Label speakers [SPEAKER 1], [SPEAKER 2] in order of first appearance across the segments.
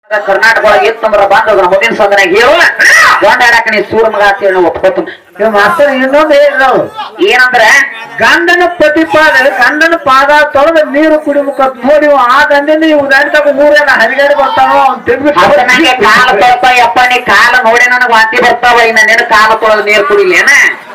[SPEAKER 1] ಕರ್ನಾಟಕ ಒಳಗೆ ಇತ್ತಂದ್ರ ಬಂದ ಅದ್ರ ಮುಂದಿನ ಸಂದನಾಗ ಹೇಳು ಗೊಂಡಾಡಕ ನೀ ಸೂರ ಮಗ ಅಂತ ಹೇಳಿ ಒಪ್ಕೋತೀನಿ
[SPEAKER 2] ಇವ್ ಮಾಸ್ತರ್ ಇನ್ನೊಂದು ಹೇಳಿದ್ರು
[SPEAKER 1] ಏನಂದ್ರ
[SPEAKER 2] ಗಂಡನ ಪ್ರತಿಪಾದ ಗಂಡನ ಪಾದ ತೊಳೆದ ನೀರು ಕುಡಿಬೇಕಂತ ನೋಡಿ ಇವ ಆ ಗಂಡಿನ ಇವ್ ಗಂಡ ತಗ ಮೂರೇನ ಹರಿಗಾಡಿ ಬರ್ತಾನೋ ಅವ್ನ್
[SPEAKER 1] ಅದ ನಂಗೆ ಕಾಲ
[SPEAKER 2] ತೆಗ್ದು
[SPEAKER 1] ತೊಳ್ಪ ಯಪ್ಪ ನೀ ಕಾಲ ನೋಡಿ ನನಗ್ ವಾಂತಿ ಬರ್ತಾವ ಇನ್ನ ನಿನ್ನ ಕಾಲ ತೊಳೆದ ನೀರು ಕುಡಿಲೇನ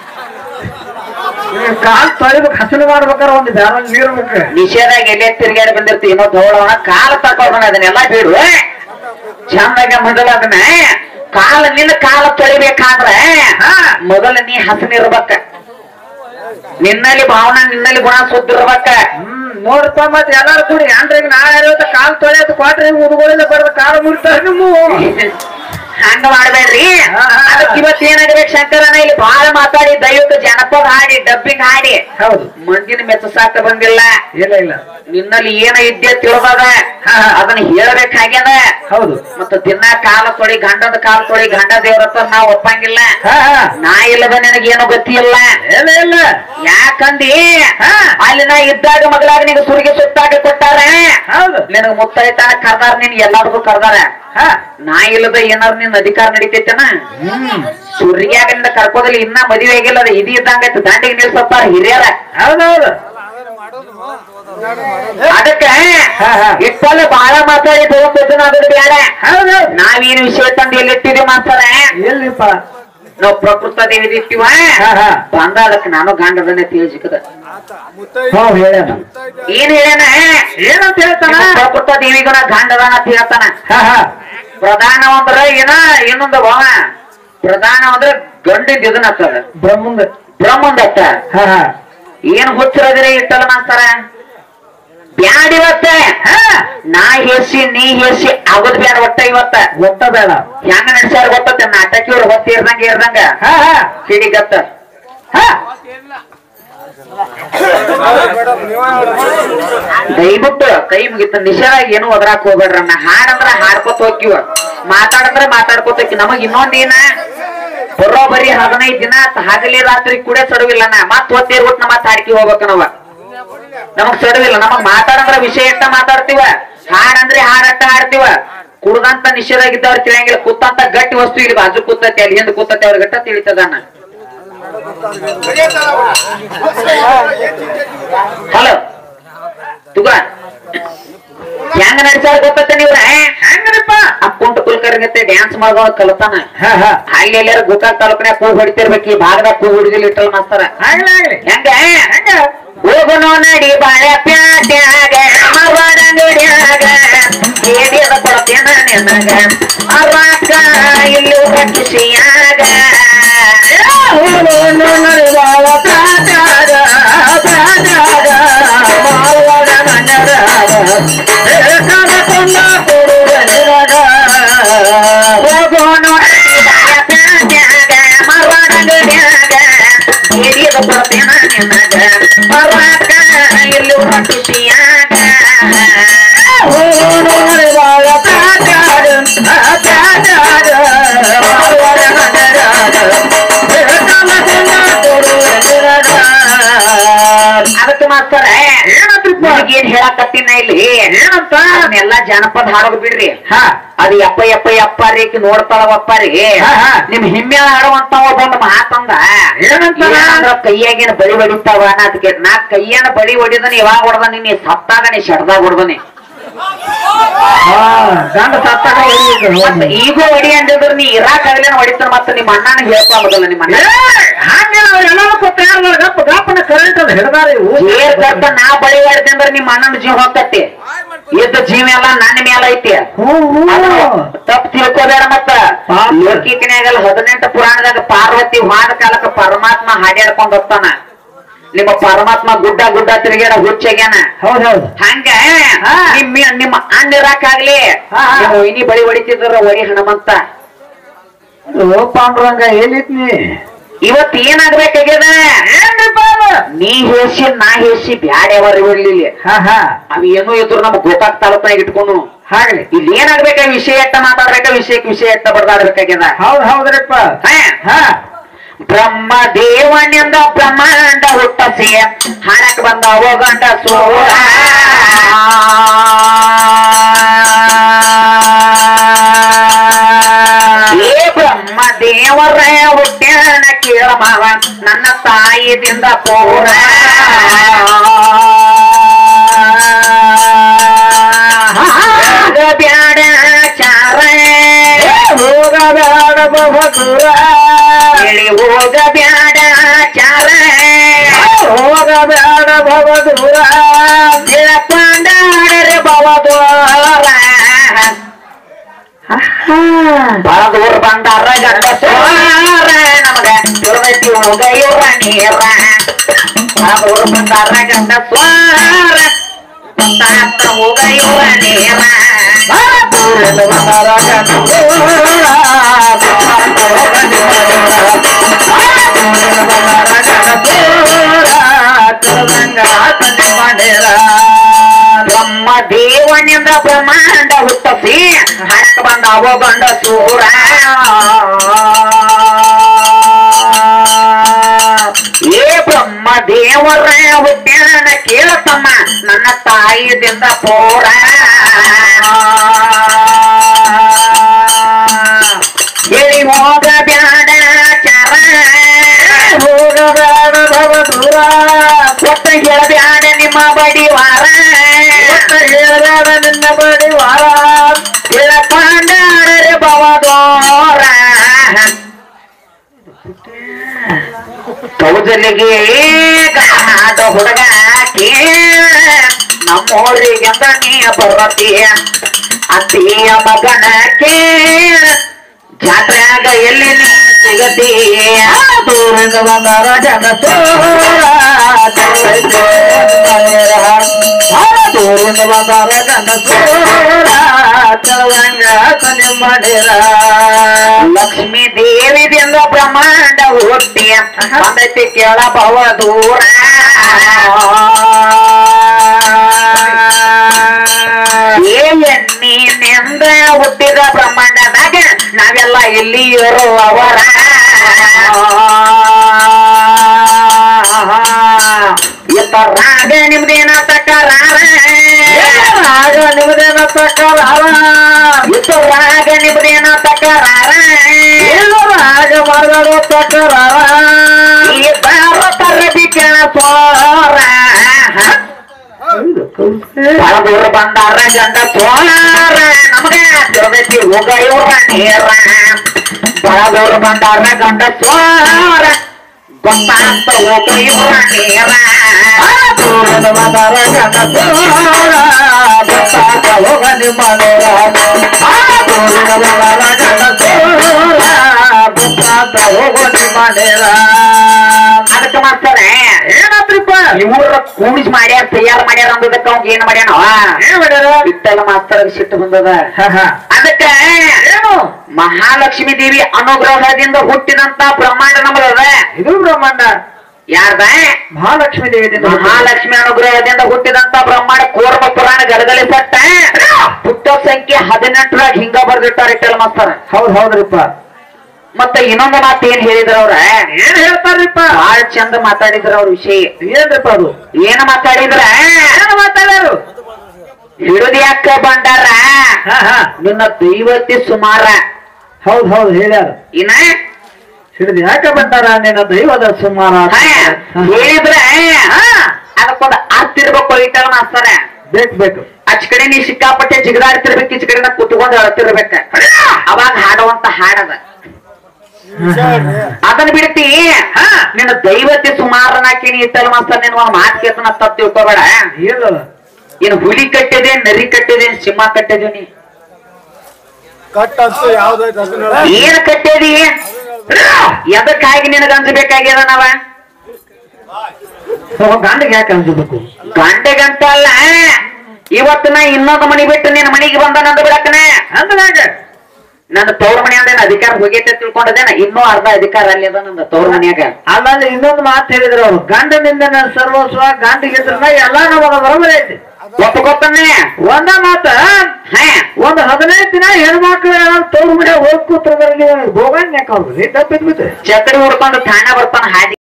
[SPEAKER 2] ಕಾಲ್ ತೊಳಿಬೇಕು ಹಸನು ಮಾಡ್ಬೇಕಾರ ಒಂದು ಬ್ಯಾರಲ್ ನೀರು ಬೇಕು
[SPEAKER 1] ನಿಷೇಧಾಗ ಎಲ್ಲೇ ತಿರ್ಗಾಡಿ ಬಂದಿರ್ತಿ ಇನ್ನೋ ಧೋಳವನ ಕಾಲ ತಕೊಂಡ ಅದನ್ನೆಲ್ಲ ಬಿಡು ಚಂದಾಗ ಮೊದಲ ಅದನ್ನ ಕಾಲ ನಿನ್ನ ಕಾಲ ತೊಳಿಬೇಕಾದ್ರೆ ಮೊದಲ ನೀ ಹಸನಿರ್ಬೇಕ ನಿನ್ನಲ್ಲಿ ಭಾವನಾ ನಿನ್ನಲ್ಲಿ ಗುಣ ಸುದ್ದಿರ್ಬೇಕ
[SPEAKER 2] ಹ್ಮ್ ನೋಡಪ್ಪ ಮತ್ತೆ ಎಲ್ಲಾರು ಕೂಡಿ ಅಂದ್ರೀಗ ನಾಳೆ ಇರುತ್ತೆ ಕಾಲ್ ತೊಳೆಯೋದು ಕ್ವಾಟ್ರಿ ಮುದುಗಳಿಂದ ಬರೆದ ಕಾಲ ಮುರಿತಾರೆ ನಿಮ್ಮ
[SPEAKER 1] ಹಂಗ ಮಾಡ್ಬೇಡ್ರಿ
[SPEAKER 2] ಹಾ, ಹಾ.
[SPEAKER 1] ಅದಕ್ಕೆ ಇವತ್ತು ಏನಾಗ್ಬೇಕು ಶಂಕರನ ಇಲ್ಲಿ ಬಹಳ ಮಾತಾಡಿ ದಯವಿಟ್ಟು ಜನಪದ ಹಾಡಿ ಡಬ್ಬಿಂಗ್ ಹಾಡಿ
[SPEAKER 2] ಹೌದು
[SPEAKER 1] ಮಂದಿನ ಮೆಚ್ಚಸಾಕ ಬಂದಿಲ್ಲ
[SPEAKER 2] ಇಲ್ಲ ಇಲ್ಲ
[SPEAKER 1] ನಿನ್ನಲ್ಲಿ ಏನ ಇದ್ದೆ ತಿಳಿದದ
[SPEAKER 2] ಹಾ, ಹಾ.
[SPEAKER 1] ಅದನ್ನ ಹೇಳ್ಬೇಕಾಗ್ಯದ
[SPEAKER 2] ಹೌದು
[SPEAKER 1] ಮತ್ತ ದಿನ ಕಾಲ ತೊಳಿ ಗಂಡದ ಕಾಲ ತೊಳಿ ಗಂಡ ದೇವ್ರ ಹತ್ರ ನಾವ್ ಒಪ್ಪಂಗಿಲ್ಲ
[SPEAKER 2] ಹಾ ಹಾ
[SPEAKER 1] ನಾ ಇಲ್ಲದ ನಿನಗೇನು ಗತಿ ಇಲ್ಲ
[SPEAKER 2] ಇಲ್ಲ ಇಲ್ಲ
[SPEAKER 1] ಯಾಕಂದಿ
[SPEAKER 2] ಹಾ.
[SPEAKER 1] ಅಲ್ಲಿ ನಾ ಇದ್ದಾಗ ಮಗಳಾಗ ನಿನಗೆ ಸುರಿಗೆ ಸುತ್ತಾಗ ಕೊಟ್ಟಾರ
[SPEAKER 2] ಹೌದು
[SPEAKER 1] ನಿನಗ ಮುತ್ತೈತಾನ ಕರ್ದಾರ ನಿನ್ ಎಲ್ಲಾರ್ಗೂ ಕರ್ದಾರ
[SPEAKER 2] ಹಾ
[SPEAKER 1] ನಾ ಇಲ್ಲದ ಏನಾರ ನಿನ್ ಅಧಿಕಾರ ನಡೀತೈತನ
[SPEAKER 2] ಹ್ಮ್
[SPEAKER 1] ಸುರ್ಯಾಗ ನಿನ್ನ ಕರ್ಕೋದಲ್ಲಿ ಇನ್ನ ಮದುವೆ ಆಗಿಲ್ಲ ಅದು ಇದು ಇದ್ದಂಗ ದಂಡಿಗೆ ನಿಲ್ಸತ್ತಾರ ಹಿರಿಯರ
[SPEAKER 2] ಹೌದೌದು
[SPEAKER 1] ಅದಕ್ಕ
[SPEAKER 2] ಹಾ, ಹಾ.
[SPEAKER 1] ಇಟ್ಟಲ್ಲ ಬಹಳ ಮಾತಾಡಿ ತಗೊಂಡ್ ಬೇಡ
[SPEAKER 2] ಹೌದೌದು
[SPEAKER 1] ನಾವೇನು ವಿಷಯ ತಂದು ಎಲ್ಲಿಟ್ಟಿವಿ ಮಾತಾಡ
[SPEAKER 2] ಎಲ್ಲಿಪ್ಪ
[SPEAKER 1] ನಾವ್ ಪ್ರಕೃತ ದೇವಿ ಇಟ್ಟಿವ
[SPEAKER 2] ಹಾ ಹಾ
[SPEAKER 1] ಬಂದ ಅದಕ್ಕೆ ನಾನು ಗಾಂಡದನ್ನೇ ತೇಜಿಕದ
[SPEAKER 2] ಹೌದು ಹೇಳ್ಯಾನ
[SPEAKER 1] ಏನ್ ಹೇಳ್ಯಾನ
[SPEAKER 2] ಏನಂತ ಹೇಳ್ತಾನ
[SPEAKER 1] ನಿಮ್ಮ ಪ್ರಕೃತ ದೇವಿಗನ ಗಾಂಡದಾನ ಅಂತ ಹೇಳ್ತಾನ
[SPEAKER 2] ಹಾ ಹಾ
[SPEAKER 1] ಪ್ರಧಾನ ಅಂದ್ರ ಏನ ಇನ್ನೊಂದು ಭಾವ ಪ್ರಧಾನ ಅಂದ್ರ ಗಂಡಿದ್ ಇದನ್ನ ಹತ್ತದ
[SPEAKER 2] ಬ್ರಹ್ಮಂದ
[SPEAKER 1] ಬ್ರಹ್ಮಂದ ಹತ್ತ
[SPEAKER 2] ಹಾ ಹಾ
[SPEAKER 1] ಏನ್ ಹುಚ್ಚರದಿರ ಇಟ್ಟಲ್ಲ ಮಾಸ್ತಾರ ಬ್ಯಾಡ ಇವತ್ತ
[SPEAKER 2] ಹಾ
[SPEAKER 1] ನಾ ಹೇಸಿ ನೀ ಹೇಸಿ ಆಗೋದ್ ಬ್ಯಾಡ ಒಟ್ಟ ಇವತ್ತ
[SPEAKER 2] ಗೊತ್ತ ಬೇಡ
[SPEAKER 1] ಹೆಂಗ ನಡ್ಸ್ಯಾರ ಗೊತ್ತ ನಾಟಕ ಇವ್ರು ಹೊತ್ತ ಇರ್ದಂಗ ಇರ್ದಂಗ
[SPEAKER 2] ಹಾ ಹಾ
[SPEAKER 1] ಕಿಡಿಗತ್ತ
[SPEAKER 2] ಹಾ
[SPEAKER 1] ದಯವಿಟ್ಟು ಕೈ ಮುಗಿತ ನಿಷೇಧಾಗ ಏನು ಒದರಾಕ್ ಹೋಗ್ಬೇಡ್ರನ್ನ ಹಾಡಂದ್ರ ಹಾಡ್ಕೊತ ಹೋಗಿವ ಮಾತಾಡಂದ್ರ ಮಾತಾಡ್ಕೊತ ಹೋಗಿ ನಮಗ್ ಇನ್ನೊಂದ್ ಏನ ಬರೋಬರಿ ಹದಿನೈದ್ ದಿನ ಹಗಲಿ ರಾತ್ರಿ ಕೂಡ ಸಡುವಿಲ್ಲ ನಾ ಮತ್ ಒತ್ತೇರ್ಬಿಟ್ಟು ಮತ್ ಹಾಡ್ಕಿ ಹೋಗ್ಬೇಕ ನಾವ ನಮಗ್ ಸಡುವಿಲ್ಲ ನಮಗ್ ಮಾತಾಡಂದ್ರ ವಿಷಯ ಎಷ್ಟ ಮಾತಾಡ್ತೀವ ಹಾಡಂದ್ರೆ ಹಾಡಟ್ಟ ಹಾಡ್ತೀವ ಕುಡ್ದಂತ ನಿಷೇಧಾಗಿದ್ದವ್ರು ತಿಳಿಯಂಗಿಲ್ಲ ಕೂತಂತ ಗಟ್ಟಿ ವಸ್ತು ಇಲ್ಲಿ ಬಾಜು ಕೂತತಿ ಅಲ್ಲಿ ಹಿಂದ್ ಕೂತತಿ ಅವ್ರ ಗಟ್ಟ ತಿಳಿತದನ್ನ ಹಲೋ ತುಗ ಹೆಂಗ ನಡ್ಸಾರ ಗೊತ್ತ ನೀವ್ರ
[SPEAKER 2] ಹೆಂಗನಪ್ಪ
[SPEAKER 1] ಆ ಕುಂಟ ಕುಲ್ಕರ್ಗತ್ತೆ ಡ್ಯಾನ್ಸ್ ಮಾಡೋದ್ ಕಲ್ತಾನ
[SPEAKER 2] ಹಾ ಹಾ
[SPEAKER 1] ಅಲ್ಲಿ ಎಲ್ಲಾರ ಗೋಕಾಕ್ ತಾಲೂಕಿನಾಗ ಕೂ ಹೊಡಿತಿರ್ಬೇಕು ಈ ಭಾಗದಾಗ ಕೂ ಹೊಡಿದಿಲ್ಲ ಇಟ್ಟಲ್ ಮಾಸ್ತಾರ
[SPEAKER 2] ಆಗ್ಲಿ ಆಗ್ಲಿ
[SPEAKER 1] ಹೆಂಗ ಹೆಂಗ ಹೋಗುನೋ ನಡಿ ಬಾಳೆ ಪ್ಯಾಟ್ಯಾಗ ಮರಡಂಗಡ್ಯಾಗ ಏಡಿಯದ ಕೊಡ್ತೇನ ನಿನಗ ಅವಾಕ ಇಲ್ಲಿ ಖುಷಿಯಾಗ
[SPEAKER 2] ಹೋಗೋನು ನಡೆದಾಳ ಪ್ರಾತ್ಯಾಗ, ಪ್ರಾತ್ಯಾಗ, ಮಾರುವಾಡ ಮನೆಯರಾಗ, ಏಕದ ಕೊಂಡ ಕೊಡುವೆ ನಿನಗ.
[SPEAKER 1] ಹೋಗೋನು ನಡಿ ಬಾಳೆ ಪ್ಯಾಟ್ಯಾಗ ಮರಡಂಗಡ್ಯಾಗ ಏಡಿಯದ ಕೊಡ್ತೇನ ನಿನಗ ಅವಾಕ ಇಲ್ಲಿ ಖುಷಿಯಾಗ
[SPEAKER 2] ಹೋಗೋನು ನಡೆದಾಳ ಪ್ರಾತ್ಯಾಗ, ಪ್ರಾತ್ಯಾಗ, ಮಾರುವಾಡ ಮನೆಯರಾಗ, ಏಕದ ಕೊಂಡ ಕೊಡುವೆ ನಿನಗ.
[SPEAKER 1] ಅದಕ್ಕೆ ಮಾಸ್ತರ
[SPEAKER 2] ಏನಂತ್ರಿಪ್ಪ?
[SPEAKER 1] ಏನ್ ಹೇಳಕತ್ತೀನ ಇಲ್ಲಿ
[SPEAKER 2] ಏನಂತ
[SPEAKER 1] ಅದನ್ನೆಲ್ಲ ಜನಪದ ಹಾಡೋದು ಬಿಡ್ರಿ
[SPEAKER 2] ಹಾ
[SPEAKER 1] ಅದು ಯಪ್ಪ ಯಪ್ಪ ಯಪ್ಪ ರೀಕಿ ನೋಡ್ತಾಳವಪ್ಪ ರೀ
[SPEAKER 2] ಹಾ, ಹಾ.
[SPEAKER 1] ನಿಮ್ ಹಿಮ್ಮೆ ಹಾಡುವಂತ ಒಬ್ಬೊಂದು ಮಾತಂದ
[SPEAKER 2] ಏನಂತ?
[SPEAKER 1] ಏನಂದ್ರ ಕೈಯಾಗಿನ ಬಳಿ ಹೊಡಿತಾವ ಅದಕ್ಕೆ ನಾ ಕೈಯನ ಬಳಿ ಹೊಡಿದನಿ ಯಾವಾಗ ಹೊಡ್ದ ನೀ ಸತ್ತಾಗ ನೀ ಶಡ್ದಾಗ ಹೊಡ್ದನಿ
[SPEAKER 2] ಹಾ ಗಂಡ ಸತ್ತಾಗ ಹೊಡಿಬೇಕು.
[SPEAKER 1] ಮತ್ತ ಈಗೂ ಹೊಡಿ ಅಂದಿದ್ರ ನೀ ಇರಾಕ್ ಆಗ್ಲೇನ ಹೊಡಿತಾನ ಮತ್ತ ನಿಮ್ಮ ಅಣ್ಣನ ಹೇಳ್ಕೊಂಬದಲ್ಲ ನಿಮ್ಮ ಅಣ್ಣ
[SPEAKER 2] ಏ, ಹಂಗಿಲ್ಲ ಅವ್ರು ಎಲ್ಲರೂ ಕೊಟ್ಟು ಯಾರು ಗಪ್ಪ ಗಪ್ಪನ ಕರೆಂಟ್ ಅದು ಹಿಡ್ದಾರ ಇವು.
[SPEAKER 1] ಏರ್ ಗರ್ಭ ನಾ ಬಳಿ ಹೊಡೆದೆ ಅಂದ್ರೆ ನಿಮ್ಮ ಅಣ್ಣನ ಜೀವ ಹೋಗ್ತತಿ ಇದ್ದ ಜೀವ ಎಲ್ಲ ನನ್ನ ಮೇಲೆ ಐತಿ
[SPEAKER 2] ಹ್ಞೂ, ಹ್ಞೂ.
[SPEAKER 1] ತಪ್ಪು ತಿಳ್ಕೋಬೇಡ ಮತ್ತ
[SPEAKER 2] ಪಾಪ.
[SPEAKER 1] ಲೋಕಿಕನ್ಯಾಗಲ್ಲ ಹದಿನೆಂಟು ಪುರಾಣದಾಗ ಪಾರ್ವತಿ ವಾದ ಕಾಲಕ್ಕ ಪರಮಾತ್ಮ ಹಾಡ್ಯಾಡ್ಕೊಂಡ್ ಹೋಗ್ತಾನ ನಿಮ್ಮ ಪರಮಾತ್ಮ ಗುಡ್ಡ ಗುಡ್ಡ ತಿರುಗ್ಯಾಡ ಹುಚ್ಚಾಗ್ಯಾನ
[SPEAKER 2] ಹೌದ್ ಹೌದು
[SPEAKER 1] ಹಂಗ
[SPEAKER 2] ಹಾ.
[SPEAKER 1] ನಿಮ್ಮ ನಿಮ್ಮ ಅಣ್ಣ ಇರಾಕಾಗ್ಲಿ
[SPEAKER 2] ಹಾ, ಹಾ.
[SPEAKER 1] ನೀವು ಇನಿ ಬಳಿ ಹೊಡಿತಿದ್ರ ಒಡಿ ಹಣಮಂತ
[SPEAKER 2] ಓ ಪಾಂಡುರಂಗ ಎಲ್ಲಿತ್ ನೀ
[SPEAKER 1] ಇವತ್ ಏನಾಗ್ಬೇಕಾಗ್ಯದ
[SPEAKER 2] ಏನ್ರಿಪ್ಪ ಅದು?
[SPEAKER 1] ನೀ ಹೇಸಿ ನಾ ಹೇಸಿ ಬ್ಯಾಡ್ಯಾವರ್ ಇರ್ಲಿಲ್ಲ
[SPEAKER 2] ಹಾ ಹಾ
[SPEAKER 1] ಅವ್ ಏನೋ ಇದ್ರು ನಮ್ಮ ಗೋಕಾಕ್ ತಾಲೂಕ್ನಾಗ ಇಟ್ಕೊಂಡು
[SPEAKER 2] ಹಾಗ್ಲಿ
[SPEAKER 1] ಇಲ್ಲಿ ಏನಾಗ್ಬೇಕ ವಿಷಯ ಎಟ್ಟ ಮಾತಾಡ್ಬೇಕ ವಿಷಯಕ್ಕೆ ವಿಷಯ ಎಟ್ಟ ಬಡ್ದಾಡ್ಬೇಕಾಗ್ಯದ
[SPEAKER 2] ಹೌದ್ ಹೌದ್ರಿಪ್ಪ
[SPEAKER 1] ಹಾ
[SPEAKER 2] ಹಾ
[SPEAKER 1] ಬ್ರಹ್ಮ ದೇವನಿಂದ ಬ್ರಹ್ಮಾಂಡ ಹುಟ್ಟಸಿ ಹಣಕ್ ಬಂದ ಗಂಡ ಸೋಳ ನನ್ನ ತಾಯಿದಿಂದ ಪೂರ ಬ್ಯಾಡ ಚಾರ
[SPEAKER 2] ಹೋಗಬೇಡ ಬಹುದೂರ
[SPEAKER 1] ಹೇಳಿ ಹೋಗ ಬ್ಯಾಡ ಚಾರ
[SPEAKER 2] ಹೋಗಬೇಡ ಬಹುದೂರ
[SPEAKER 1] ತಿಳ್ಕೊಂಡಾಡರೆ ಬವದೋರ ಬಹಳ ದೂರ ಬಂದಾರ ಗಂಡ ಸೋರ ನಮಗ ತಿಳ್ದೈತಿ ಹೋಗ ಇವ್ರ ನೀರ ಬಹಳ ದೂರ ಬಂದಾರ ಗಂಡ ಸೋರ ಗೊತ್ತಾಗ್ತ ಹೋಗ ಇವ್ರ ನೀರ ಬ್ರಹ್ಮ ದೇವನಿಂದ ಬ್ರಹ್ಮಾಂಡ ಹುಟ್ಟಸಿ ಹಣಕ್ ಬಂದಾವ ಗಂಡ ಸೂರ ಏ ಬ್ರಹ್ಮ ದೇವರ ಹುಟ್ಟ್ಯಾನ ಕೇಳತಮ್ಮ ನನ್ನ ತಾಯಿದಿಂದ ಪೋರ ಹೇಳಿ ಹೋಗ ಬ್ಯಾಡ ಚಾರ
[SPEAKER 2] ಹೋಗಬೇಡ ಬಹುದೂರ
[SPEAKER 1] ಕೊಟ್ಟ ಹೇಳಬ್ಯಾಡ ನಿಮ್ಮ ಬಡಿವಾರ
[SPEAKER 2] ಹೇಳಬೇಡ ನಿನ್ನ ಬಡಿ ವಾರ
[SPEAKER 1] ತಿಳ್ಕೊಂಡಾಡರೆ ಬವದೋರ ಕೌಜಲಿಗೆ ಗಣಾದ ಹುಡುಗ ಕೇಳ ನಮ್ಮೂರಿಗೆಂದ ನೀ ಬರತೀಯ ಅತ್ತಿಯ ಮಗನ ಕೇಳ ಜಾತ್ರ್ಯಾಗ ಎಲ್ಲಿ ನೀ ಸಿಗತೀಯ
[SPEAKER 2] ದೂರಿಂದ ಬಂದಾರ ಜನ ದೂರಿಂದ ಬಂದಾರ ಜನ ಚಲವಂಗ ಸನಿ ಮಾಡಿರ
[SPEAKER 1] ಲಕ್ಷ್ಮೀ ದೇವಿದಿಂದ ಬ್ರಹ್ಮಾಂಡ ಹುಟ್ಟಿ ಬಂದೈತಿ ಕೇಳ ಭವ ದೂರ ಏ ನೀನಿಂದ ಹುಟ್ಟಿದ ಬ್ರಹ್ಮಾಂಡದಾಗ ನಾವೆಲ್ಲ ಇಲ್ಲಿ ಇರುವವರ ಇತರಾಗ ನಿಮ್ದೇನ ತಕರಾರ
[SPEAKER 2] ಆಗ ನಿಮ್ದೇನ ತಕರಾರ
[SPEAKER 1] ಇತರಾಗ ನಿಮ್ದೇನ ತಕರಾರ
[SPEAKER 2] ಆಗ ಮಾಡಬೇಡ ತಕರಾರ
[SPEAKER 1] ಈ ಬಾರ ತರದಿ ಸೋರ ಬಹಳ ದೂರ ಬಂದಾರ ಗಂಡ ಸೋರ ನಮಗ ತಿಳ್ದೈತಿ ಹೋಗ ಇವ್ರ ನೇರ ಬಹಳ ದೂರ ಬಂದಾರ ಗಂಡ ಸೋರ ಗೊತ್ತಾಗ್ತ ಹೋಗ ಇವ್ರ ನೇರ
[SPEAKER 2] ದೂರದ ಬಂದಾರ ಜನ ಗೊತ್ತಾಗ ಹೋಗ ನಿಮ್ಮ ದೂರದ ಬಂದಾರ ಜನ ಗೊತ್ತಾಗ ಹೋಗ ನಿಮ್ಮ
[SPEAKER 1] ಅದಕ್ಕೆ ಮಾಡ್ತಾರೆ
[SPEAKER 2] ಏನಾದ್ರಿಪ್ಪ
[SPEAKER 1] ಇವ್ರ ಕೂಡಿಸಿ ಮಾಡ್ಯಾರ ತಯಾರು ಮಾಡ್ಯಾರ ಅಂದದಕ್ಕ ಅವ್ಗ ಏನ್ ಮಾಡ್ಯಾನ
[SPEAKER 2] ಏನ್ ಮಾಡ್ಯಾರ
[SPEAKER 1] ಇಟ್ಟೆಲ್ಲ ಮಾಸ್ತರ್ ಸಿಟ್ಟು ಬಂದದ
[SPEAKER 2] ಹ, ಹ.
[SPEAKER 1] ಅದಕ್ಕ
[SPEAKER 2] ಏನು
[SPEAKER 1] ಮಹಾಲಕ್ಷ್ಮಿ ದೇವಿ ಅನುಗ್ರಹದಿಂದ ಹುಟ್ಟಿದಂತ ಬ್ರಹ್ಮಾಂಡ ನಮ್ಮದದ
[SPEAKER 2] ಇದು ಬ್ರಹ್ಮಾಂಡ
[SPEAKER 1] ಯಾರ್ದ
[SPEAKER 2] ಮಹಾಲಕ್ಷ್ಮಿ ದೇವಿದಿಂದ
[SPEAKER 1] ಮಹಾಲಕ್ಷ್ಮಿ ಅನುಗ್ರಹದಿಂದ ಹುಟ್ಟಿದಂತ ಬ್ರಹ್ಮಾಂಡ ಕೋರ್ಮ ಪುರಾಣ ಗದಗಲಿ ಪಟ್ಟ ಪುಟ್ಟ ಸಂಖ್ಯೆ ಹದಿನೆಂಟರಾಗ ಹಿಂಗ ಬರ್ದಿಟ್ಟಾರ ಇಟ್ಟೆಲ್ಲ ಮಾಸ್ತರ್
[SPEAKER 2] ಹೌದ್ ಹೌದ್ರಿಪ್ಪ
[SPEAKER 1] ಮತ್ತೆ ಇನ್ನೊಂದು ಮಾತು ಏನ್ ಹೇಳಿದ್ರ ಅವ್ರ
[SPEAKER 2] ಏನ್ ಹೇಳ್ತಾರ್ರಿಪ್ಪ
[SPEAKER 1] ಬಾಳ ಚಂದ ಮಾತಾಡಿದ್ರ ಅವ್ರ ವಿಷಯ
[SPEAKER 2] ಏನ್ರಿಪ್ಪ ಅದು
[SPEAKER 1] ಏನ್ ಮಾತಾಡಿದ್ರ
[SPEAKER 2] ಏನ್ ಮಾತಾಡ್ಯಾರು
[SPEAKER 1] ಹಿಡಿದ್ಯಾಕ ಬಂಡಾರ
[SPEAKER 2] ಹ, ಹ.
[SPEAKER 1] ನಿನ್ನ ದೈವತಿ ಸುಮಾರ
[SPEAKER 2] ಹೌದ್ ಹೌದ್ ಹೇಳ್ಯಾರ
[SPEAKER 1] ಇನ್ನ
[SPEAKER 2] ಹಿಡಿದು ಯಾಕೆ ಬಂದಾರ ನಿನ್ನ ದೈವದ ಸುಮಾರ
[SPEAKER 1] ಹ, ಹೇಳಿದ್ರ ಅದಕ್ಕೊಂದು ಅರ್ಥ ಇರ್ಬೇಕು ಇಟ್ಟಲ್ಲ ಮಾಸ್ತರ
[SPEAKER 2] ಬೇಕು ಬೇಕು
[SPEAKER 1] ಆಚ ಕಡೆ ನೀ ಸಿಕ್ಕಾಪಟ್ಟೆ ಜಿಗದಾಡ್ತಿರ್ಬೇಕು ಈಚ ಕಡೆ ನಾ ಕುತ್ಕೊಂಡು ಅಳ್ತಿರ್ಬೇಕ ಅವಾಗ ಹಾಡುವಂತ ಹಾಡದ ಅದನ್ನ ಬಿಡ್ತಿ ಹ, ನಿನ್ನ ದೈವತಿ ಸುಮಾರನಾಕಿ ನೀ ಇಟ್ಟಲ್ಲ ಮಾಸ್ತರ ನಿನ್ ಒಂದ್ ಮಾತು ಕೇಳ್ತಾನ ತಪ್ಪು ತಿಳ್ಕೊಬೇಡ
[SPEAKER 2] ಇಲ್ಲ
[SPEAKER 1] ಏನು ಹುಲಿ ಕಟ್ಟಿದೆ ನರಿ ಕಟ್ಟಿದೆ ಸಿಂಹ ಕಟ್ಟಿದೆ ನೀ
[SPEAKER 3] ಕಟ್ ಅಂತೂ ಯಾವ್ದೈತೆ ಅದನ್ನ ಹೇಳು.
[SPEAKER 1] ಏನ್ ಕಟ್ಟಿದಿ ಎದಕ್ಕಾಗಿ ನಿನಗ ಅನ್ಸಬೇಕಾಗ್ಯದ ನಾವ
[SPEAKER 2] ಗಂಡಿಗೆ ಯಾಕೆ ಅನ್ಸಬೇಕು
[SPEAKER 1] ಗಂಟೆಗಂಟ ಅಲ್ಲ ಇವತ್ತು ನಾ ಇನ್ನೊಂದು ಮನಿ ಬಿಟ್ಟು ನಿನ್ನ ಮನಿಗೆ ಬಂದ ನಂದು ಬಿಡಕ್ಕನ
[SPEAKER 2] ಅಂದಾಗ
[SPEAKER 1] ನನ್ನ ತವ್ರ ಮನೆ ಅಂದೇನ ಅಧಿಕಾರ ಹೋಗೈತೆ ತಿಳ್ಕೊಂಡದೇನ ಇನ್ನೂ ಅರ್ಧ ಅಧಿಕಾರ ಅಲ್ಲಿ ಅದ ನಂದು ತವ್ರ ಮನ್ಯಾಗ
[SPEAKER 2] ಅಲ್ಲಲ್ಲಿ ಇನ್ನೊಂದು ಮಾತು ಹೇಳಿದ್ರು ಅವ್ರು ಗಂಡನಿಂದ ನನ್ನ ಸರ್ವಸ್ವ ಗಂಡಿಗಿದ್ರ ಎಲ್ಲ ನಮಗ ಬರೋಬರಿ ಐತಿ
[SPEAKER 1] ಗೊತ್ತ ಗೊತ್ತನ್ನೇ
[SPEAKER 2] ಒಂದ ಮಾತ
[SPEAKER 1] ಹಾ
[SPEAKER 2] ಒಂದ್ ಹದಿನೈದು ದಿನ ಹೆಣ್ಮಕ್ಳು ತವ್ರ ಮನೆ ಹೋಗ್ ಕೂತ್ರೆ ಹೋಗಂಗ್ ಯಾಕೆ ಅವ್ರು ತಪ್ಪಿದ್ಬಿಟ್ರೆ
[SPEAKER 1] ಚಕ್ರಿ ಹುಡ್ಕೊಂಡು ಥಾಣ ಬರ್ತಾನ ಹಾದಿ